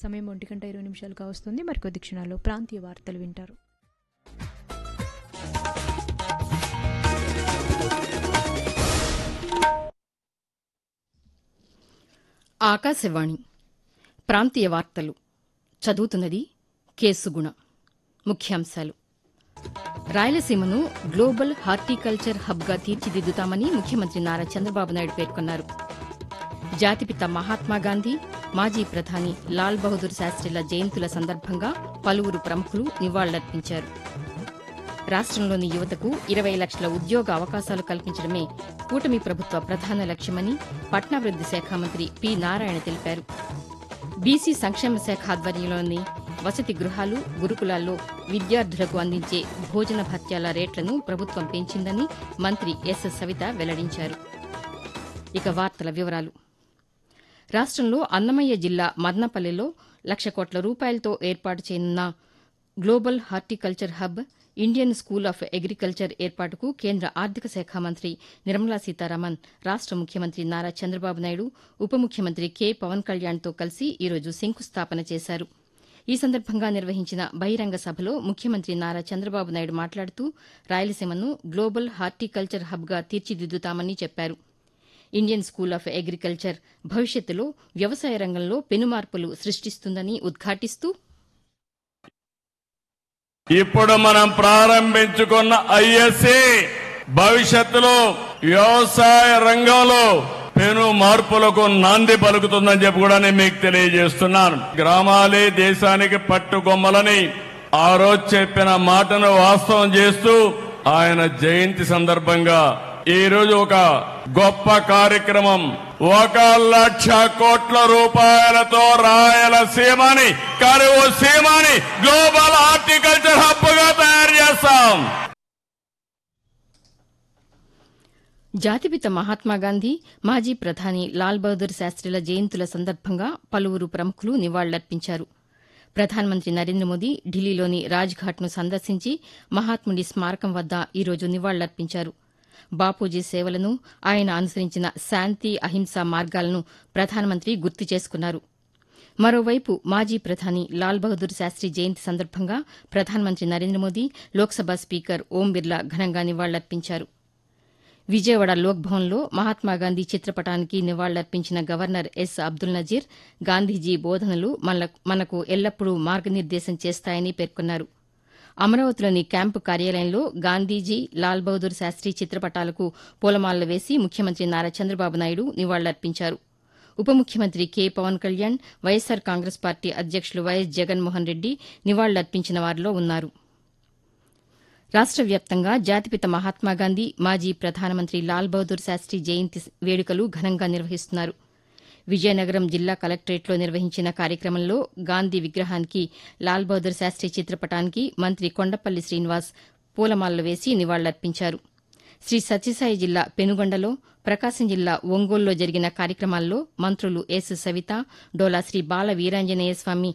సమయం ఒంటి గంట ఇరవై నిమిషాలుగా వస్తుంది మరికొద్ది క్షణాల్లో ప్రాంతీయ వార్తలు వింటారు ఆకాశవాణి ప్రాంతీయ వార్తలు చదువుతున్నది కేసుగుణ ముఖ్యాంశాలు రాయలసీమను గ్లోబల్ హార్టికల్చర్ హబ్గా తీర్చిదిద్దుతామని ముఖ్యమంత్రి నారా చంద్రబాబు నాయుడు పేర్కొన్నారు జాతిపిత మహాత్మాగాంధీ మాజీ ప్రధాని లాల్ బహదూర్ శాస్త్రిల జయంతుల సందర్భంగా పలువురు ప్రముఖులు నివాళులర్పించారు రాష్టంలోని యువతకు ఇరవై లక్షల ఉద్యోగ అవకాశాలు కల్పించడమే కూటమి ప్రభుత్వ ప్రధాన లక్ష్యమని పట్నాభివృద్ది శాఖ మంత్రి పి నారాయణ తెలిపారు బీసీ సంక్షేమ శాఖ ఆధ్వర్యంలోని వసతి గృహాలు గురుకులాల్లో విద్యార్థులకు అందించే భోజన భత్యాల రేట్లను ప్రభుత్వం పెంచిందని మంత్రి ఎస్ సవిత వెల్లడించారు ఇక వార్తల వివరాలు రాష్టంలో అన్నమయ్య జిల్లా మదనపల్లెలో లక్ష కోట్ల రూపాయలతో ఏర్పాటు చేయనున్న global horticulture hub Indian school of agriculture ఏర్పాటుకు కేంద్ర ఆర్థిక శాఖ మంత్రి నిర్మలా సీతారామన్ రాష్ట ముఖ్యమంత్రి నారా చంద్రబాబు నాయుడు ఉప ముఖ్యమంత్రి కె పవన్ కళ్యాణ్తో కలిసి ఈరోజు శంకుస్థాపన చేశారు ఈ సందర్భంగా నిర్వహించిన బహిరంగ సభలో ముఖ్యమంత్రి నారా చంద్రబాబు నాయుడు మాట్లాడుతూ రాయలసీమను గ్లోబల్ హార్టికల్చర్ హబ్గా తీర్చిదిద్దుతామని చెప్పారు ఇండియన్ స్కూల్ ఆఫ్ అగ్రికల్చర్ భవిష్యత్తులో వ్యవసాయ రంగంలో పెనుమార్పులు సృష్టిస్తుందని ఉద్ఘాటిస్తూ ఇప్పుడు మనం ప్రారంభించుకున్న ఐఎస్సి భవిష్యత్తులో వ్యవసాయ రంగంలో పెను మార్పులకు నాంది పలుకుతుందని చెప్పి కూడా నేను మీకు తెలియజేస్తున్నాను గ్రామాలే దేశానికి పట్టుకొమ్మలని ఆ రోజు చెప్పిన మాటను వాస్తవం చేస్తూ ఆయన జయంతి సందర్భంగా ఈ రోజు ఒక గొప్ప కార్యక్రమం ఒక లక్ష కోట్ల రూపాయలతో రాయలసీమని కరువు సీమని గ్లోబల్ హార్టికల్చర్ హబ్ గా తయారు చేస్తాం జాతిపిత మహాత్మాగాంధీ మాజీ ప్రధాని లాల్ బహదూర్ శాస్త్రిల జయంతుల సందర్భంగా పలువురు ప్రముఖులు నివాళులర్పించారు ప్రధానమంత్రి నరేంద్ర మోదీ ఢిల్లీలోని రాజ్ఘాట్ను సందర్శించి మహాత్ముడి స్మారకం వద్ద ఈరోజు నివాళులర్పించారు బాపూజీ సేవలను ఆయన అనుసరించిన శాంతి అహింస మార్గాలను ప్రధానమంత్రి గుర్తు చేసుకున్నారు మరోవైపు మాజీ ప్రధాని లాల్ బహదూర్ శాస్త్రి జయంతి సందర్భంగా ప్రధానమంత్రి నరేంద్ర మోదీ లోక్సభ స్పీకర్ ఓం బిర్లా ఘనంగా నివాళులర్పించారు విజయవాడ లోక్భవన్లో మహాత్మాగాంధీ చిత్రపటానికి నివాళులర్పించిన గవర్నర్ ఎస్ అబ్దుల్ నజీర్ గాంధీజీ బోధనలు మనకు ఎల్లప్పుడూ మార్గనిర్దేశం చేస్తాయని పేర్కొన్నారు అమరావతిలోని క్యాంపు కార్యాలయంలో గాంధీజీ లాల్ బహదూర్ శాస్త్రి చిత్రపటాలకు పూలమాలలు వేసి ముఖ్యమంత్రి నారా చంద్రబాబు నాయుడు నివాళులర్పించారు ఉప ముఖ్యమంత్రి K Pawan Kalyan YSR Congress party అధ్యక్షులు వైఎస్ జగన్మోహన్ రెడ్డి నివాళులర్పించిన వారిలో ఉన్నారు రాష్ట వ్యాప్తంగా జాతిపిత మహాత్మాగాంధీ మాజీ ప్రధానమంత్రి లాల్ బహదూర్ శాస్త్రి జయంతి వేడుకలు ఘనంగా నిర్వహిస్తున్నారు విజయనగరం జిల్లా కలెక్టరేట్లో నిర్వహించిన కార్యక్రమంలో గాంధీ విగ్రహానికి లాల్ బహదూర్ శాస్త్రి చిత్రపటానికి మంత్రి కొండపల్లి శ్రీనివాస్ పూలమాలలు వేసి నివాళులర్పించారు శ్రీ సత్యసాయి జిల్లా పెనుగొండలో ప్రకాశం జిల్లా ఒంగోలులో జరిగిన కార్యక్రమాల్లో మంత్రులు ఎస్ సవిత డోలా శ్రీ బాల వీరాంజనేయ స్వామి